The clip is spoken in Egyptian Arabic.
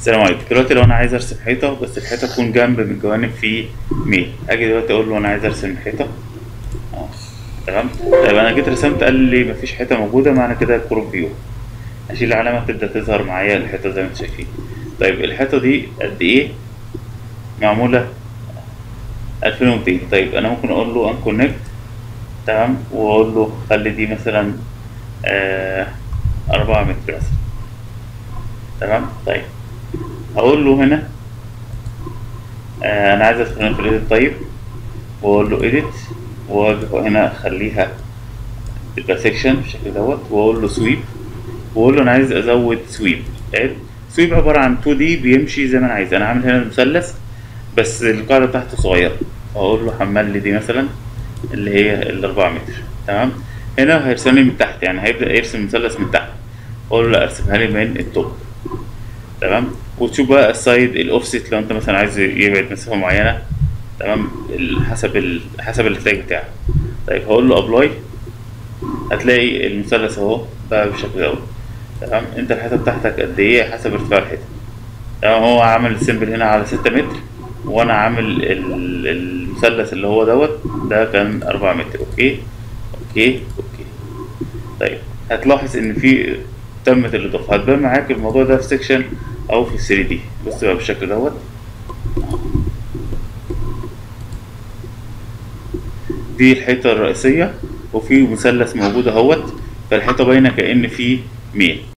السلام عليكم دلوقتي لو انا عايز ارسم حيطه بس الحيطه تكون جنب من الجوانب في ميل اجي دلوقتي اقول له انا عايز ارسم حيطه اه تمام طيب انا جيت رسمت قال لي مفيش حيطه موجوده معنى كده كروب فيو اشيل العلامه تبدا تظهر معايا الحيطه زي ما انتم شايفين طيب الحيطه دي قد ايه معموله 2200 طيب انا ممكن اقول له ان كونكت تمام واقول له خلي دي مثلا آه 4 متر مثلا تمام طيب هقول له هنا آه انا عايز ادخل هنا في الايديت طيب واقول له ايديت واجي هنا اخليها تبقى سيكشن بالشكل دوت واقول له سويب واقول له انا عايز ازود سويب سويب عباره عن 2 دي بيمشي زي ما انا عايز انا عامل هنا المثلث بس القاعده بتاعته صغيره اقول له حمل لي دي مثلا اللي هي الاربعة متر تمام هنا هيرسم لي من تحت يعني هيبدا يرسم مثلث من تحت اقول له لا ارسمها لي من التوب تمام وتشوف بقى السايد الاوفست لو انت مثلا عايز يبعد مسافه معينه تمام ال- حسب ال... حسب الاحتياج بتاعك طيب هقول له ابلاي هتلاقي المثلث اهو بقى بالشكل دوت تمام انت الحته بتاعتك قد ايه حسب ارتفاع الحيطه تمام هو عامل السيمبل هنا على ستة متر وانا عامل ال- المثلث اللي هو دوت ده كان أربعة متر اوكي اوكي اوكي طيب هتلاحظ ان في تمت الاضافه هتبان معاك الموضوع ده في سيكشن او في 3 دي بص بقى بالشكل دوت دي الحيطه الرئيسيه وفي مثلث موجود اهوت فالحيطه باينه كأن في ميل